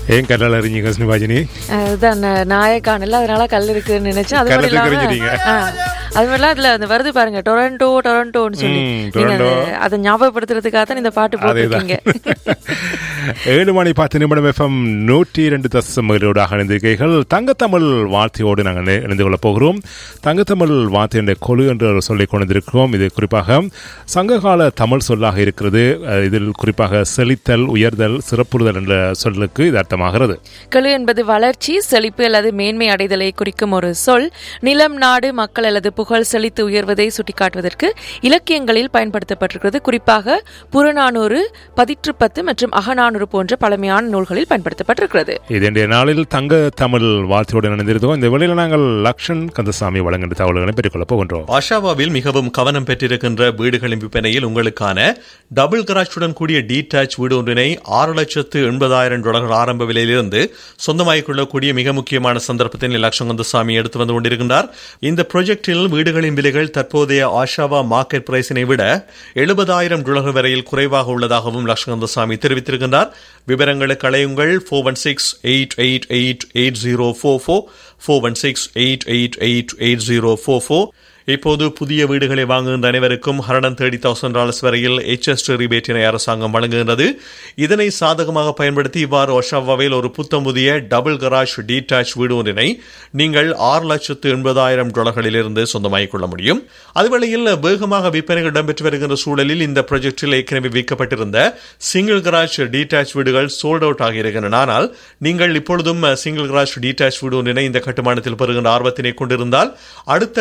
ஏன் கல்லால் அறிஞ்சிங்க சினிபாஜினி அதுதான் ந- நாயே காணல அதனால கல் இருக்குன்னு நினைச்சேன் அது மட்டும் கல்லை இல்லாம தெரிஞ்சுட்டீங்க. ஆ, அது மாதிரிலாம் அதுல அந்த வருது பாருங்க டொரண்டோ டொரண்டோன்னு சொல்லி ம், நீங்க டொரண்டோ. அது- அதை ஞாபகப்படுத்துறதுக்காக தான் இந்த பாட்டு அதேதான் போட்டிருக்கீங்க ஏழு மணி பத்து நிமிடம் எஃப்எம் நூற்றி இரண்டு தசமகளோடாக இணைந்திருக்கீர்கள் தங்கத்தமிழ் வார்த்தையோடு நாங்கள் இணை- இணைந்து கொள்ளப் போகிறோம் தங்கத்தமிழ் வார்த்தை என்ற கொழு என்று சொல்லிக் கொண்டிருக்கிறோம் இது குறிப்பாக சங்ககால தமிழ் சொல்லாக இருக்கிறது அஹ், இதில் குறிப்பாக செழித்தல் உயர்தல் சிறப்புறுதல் என்ற சொல்லுக்கு இது அர்த்தமாகிறது கழு என்பது வளர்ச்சி செழிப்பு அல்லது மேன்மை அடைதலை குறிக்கும் ஒரு சொல் நிலம் நாடு மக்கள் அல்லது புகழ் செழித்து உயர்வதை சுட்டிக்காட்டுவதற்கு இலக்கியங்களில் பயன்படுத்தப்பட்டிருக்கிறது குறிப்பாக புறநானூறு பதிற்றுப்பத்து மற்றும் அகநானூறு போன்ற பழமையான நூல்களில் பயன்படுத்தப்பட்டிருக்கிறது இது இன்றைய நாளில் தங்க தமிழ் வார்த்தையோடு இணைந்திருந்தோம் இந்த வேளையில் நாங்கள் லக்ஷன் கந்தசாமி வழங்குகின்ற தகவல்களை பெற்றுக்கொள்ளப் போகின்றோம் ஆஷாவாவில் மிகவும் கவனம் பெற்றிருக்கின்ற வீடுகளின் விற்பனையில் உங்களுக்கான டபுள் கராஜுடன் கூடிய டீடாச் வீடு ஒன்றினை ஆறு லட்சத்து எண்பதாயிரம் டாலர்கள் ஆரம்ப விலையிலிருந்து சொந்தமாகிக் கொள்ளக்கூடிய மிக முக்கியமான சந்தர்ப்பத்தில் லட்சங்கந்தசாமி எடுத்து வந்து கொண்டிருக்கின்றார் இந்த ப்ராஜெக்டில் வீடுகளின் விலைகள் தற்போதைய ஆஷாவா மார்க்கெட் பிரைஸினை விட எழுபதாயிரம் டாலர்கள் வரையில் குறைவாக உள்ளதாகவும் லட்சங்கந்தசாமி தெரிவித்திருக்கின்றார் விவரங்களுக்கு அழையுங்கள் four one six eight eight eight eight zero four four four one six eight eight eight eight zero four four இப்போது புதிய வீடுகளை வாங்குகின்ற அனைவருக்கும் ஹண்ட்ரட் தேர்ட்டி தௌசண்ட் டாலர்ஸ் வரையில் ஹெச்எஸ் ரிபேட்டினை அரசாங்கம் வழங்குகின்றது இதனை சாதகமாக பயன்படுத்தி இவ்வாறு ஒஷாவாவில் ஒரு புத்தம் புதிய டபுள் கராஜ் டீடாச் வீடு ஒன்றினை நீங்கள் ஆறு லட்சத்து எண்பதாயிரம் டாலர்களிலிருந்து சொந்தமாகிக் கொள்ள முடியும் அதுவேளையில் வேகமாக விற்பனைகள் இடம்பெற்று வருகின்ற சூழலில் இந்த ப்ராஜெக்டில் ஏற்கனவே விற்கப்பட்டிருந்த சிங்கிள் கராஜ் டீடாச் வீடுகள் சோல்ட் அவுட் ஆகியிருக்கின்றன ஆனால் நீங்கள் இப்பொழுதும் சிங்கிள் கராஜ் டீடாச் வீடு ஒன்றினை இந்த கட்டுமானத்தில் பெறுகின்ற ஆர்வத்தினை கொண்டிருந்தால் அடுத்த